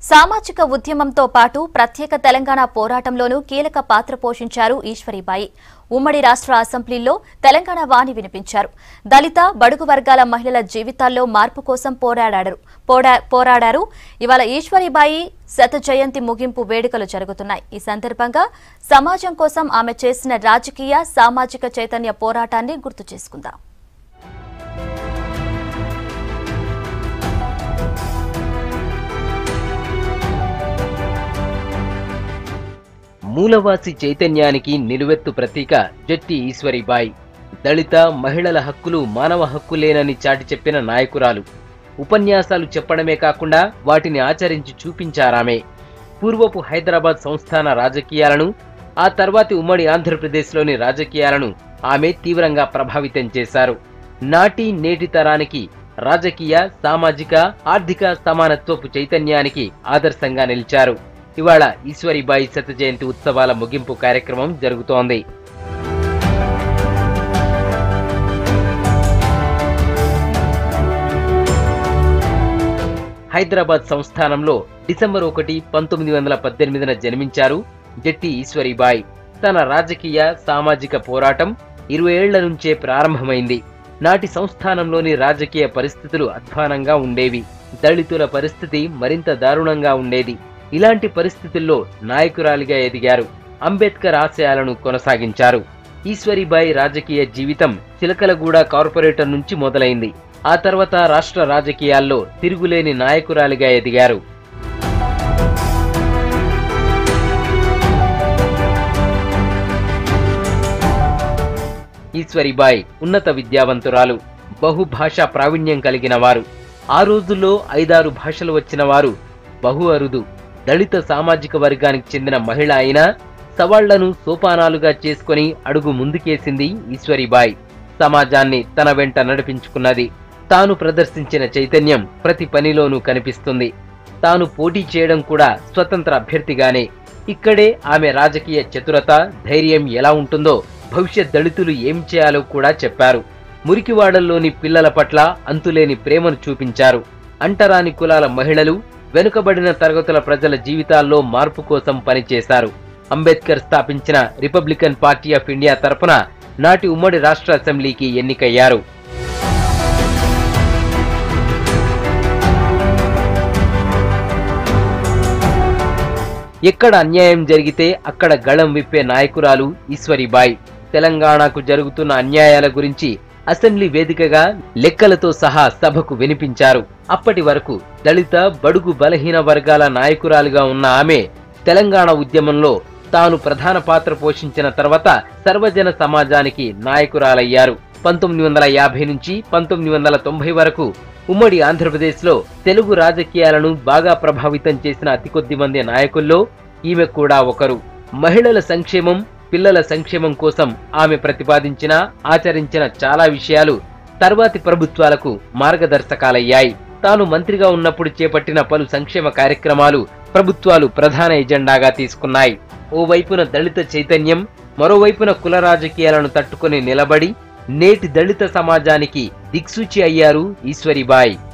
సామాజిక ఉద్యమంతో పాటు ప్రత్యేక తెలంగాణ పోరాటంలోనూ కీలక పాత్ర పోషించారు ఈశ్వరీబాయి ఉమ్మడి రాష్ట్ర అసెంబ్లీలో తెలంగాణ వాణి వినిపించారు దళిత బడుగు వర్గాల మహిళల జీవితాల్లో మార్పు కోసం పోరాడారు పోడా- పోరాడారు ఇవాళ ఈశ్వరీబాయి శత జయంతి ముగింపు వేడుకలు జరుగుతున్నాయి ఈ సందర్భంగా సమాజం కోసం ఆమె చేసిన రాజకీయ సామాజిక చైతన్య పోరాటాన్ని గుర్తు చేసుకుందాం మూలవాసి చైతన్యానికి నిలువెత్తు ప్రతీక జట్టి ఈశ్వరీబాయి దళిత మహిళల హక్కులు మానవ హక్కులేనని చాటి చెప్పిన నాయకురాలు ఉపన్యాసాలు చెప్పడమే కాకుండా వాటిని ఆచరించి చూపించారామే పూర్వపు హైదరాబాద్ సంస్థాన రాజకీయాలను ఆ తర్వాతి ఉమ్మడి ఆంధ్రప్రదేశ్లోని రాజకీయాలను ఆమె తీవ్రంగా ప్రభావితం చేశారు నాటి నేటి తరానికి రాజకీయ సామాజిక ఆర్థిక సమానత్వపు చైతన్యానికి ఆదర్శంగా నిలిచారు ఇవాళ ఈశ్వరీబాయి శత జయంతి ఉత్సవాల ముగింపు కార్యక్రమం జరుగుతోంది హైదరాబాద్ సంస్థానంలో డిసెంబర్ ఒకటి పంతొమ్మిది వందల పద్దెనిమిదిన జన్మించారు జట్టి ఈశ్వరీబాయి తన రాజకీయ సామాజిక పోరాటం ఇరవై ఏళ్ల నుంచే ప్రారంభమైంది నాటి సంస్థానంలోని రాజకీయ పరిస్థితులు అధ్వానంగా ఉండేవి దళితుల పరిస్థితి మరింత దారుణంగా ఉండేది ఇలాంటి పరిస్థితుల్లో నాయకురాలిగా ఎదిగారు అంబేద్కర్ ఆశయాలను కొనసాగించారు ఈశ్వరీబాయి రాజకీయ జీవితం చిలకలగూడ కార్పొరేటర్ నుంచి మొదలైంది ఆ తర్వాత రాష్ట్ర రాజకీయాల్లో తిరుగులేని నాయకురాలిగా ఎదిగారు ఈశ్వరీబాయి ఉన్నత విద్యావంతురాలు బహుభాషా ప్రావీణ్యం కలిగిన వారు ఆ రోజుల్లో ఐదారు భాషలు వచ్చిన వారు బహు అరుదు దళిత సామాజిక వర్గానికి చెందిన మహిళ అయినా సవాళ్లను సోపానాలుగా చేసుకొని అడుగు ముందుకేసింది ఈశ్వరీబాయి సమాజాన్ని తన వెంట నడిపించుకున్నది తాను ప్రదర్శించిన చైతన్యం ప్రతి పనిలోనూ కనిపిస్తుంది తాను పోటీ చేయడం కూడా స్వతంత్ర అభ్యర్థిగానే ఇక్కడే ఆమె రాజకీయ చతురత ధైర్యం ఎలా ఉంటుందో భవిష్యత్ దళితులు ఏం చేయాలో కూడా చెప్పారు మురికివాడల్లోని పిల్లల పట్ల అంతులేని ప్రేమను చూపించారు అంటరాని కులాల మహిళలు వెనుకబడిన తరగతుల ప్రజల జీవితాల్లో మార్పు కోసం పనిచేశారు అంబేద్కర్ స్థాపించిన రిపబ్లికన్ పార్టీ ఆఫ్ ఇండియా తరపున నాటి ఉమ్మడి రాష్ట్ర అసెంబ్లీకి ఎన్నికయ్యారు ఎక్కడ అన్యాయం జరిగితే అక్కడ గళం విప్పే నాయకురాలు ఈశ్వరీబాయి తెలంగాణకు జరుగుతున్న అన్యాయాల గురించి అసెంబ్లీ వేదికగా లెక్కలతో సహా సభకు వినిపించారు అప్పటి వరకు దళిత బడుగు బలహీన వర్గాల నాయకురాలుగా ఉన్న ఆమె తెలంగాణ ఉద్యమంలో తాను ప్రధాన పాత్ర పోషించిన తర్వాత సర్వజన సమాజానికి నాయకురాలయ్యారు పంతొమ్మిది వందల యాభై నుంచి పంతొమ్మిది వందల తొంభై వరకు ఉమ్మడి ఆంధ్రప్రదేశ్లో తెలుగు రాజకీయాలను బాగా ప్రభావితం చేసిన అతి కొద్ది మంది నాయకుల్లో ఈమె కూడా ఒకరు మహిళల సంక్షేమం పిల్లల సంక్షేమం కోసం ఆమె ప్రతిపాదించిన ఆచరించిన చాలా విషయాలు తర్వాతి ప్రభుత్వాలకు మార్గదర్శకాలయ్యాయి తాను మంత్రిగా ఉన్నప్పుడు చేపట్టిన పలు సంక్షేమ కార్యక్రమాలు ప్రభుత్వాలు ప్రధాన ఎజెండాగా తీసుకున్నాయి ఓవైపున దళిత చైతన్యం మరోవైపున కుల రాజకీయాలను తట్టుకొని నిలబడి నేటి దళిత సమాజానికి దిక్సూచి అయ్యారు ఈశ్వరీబాయి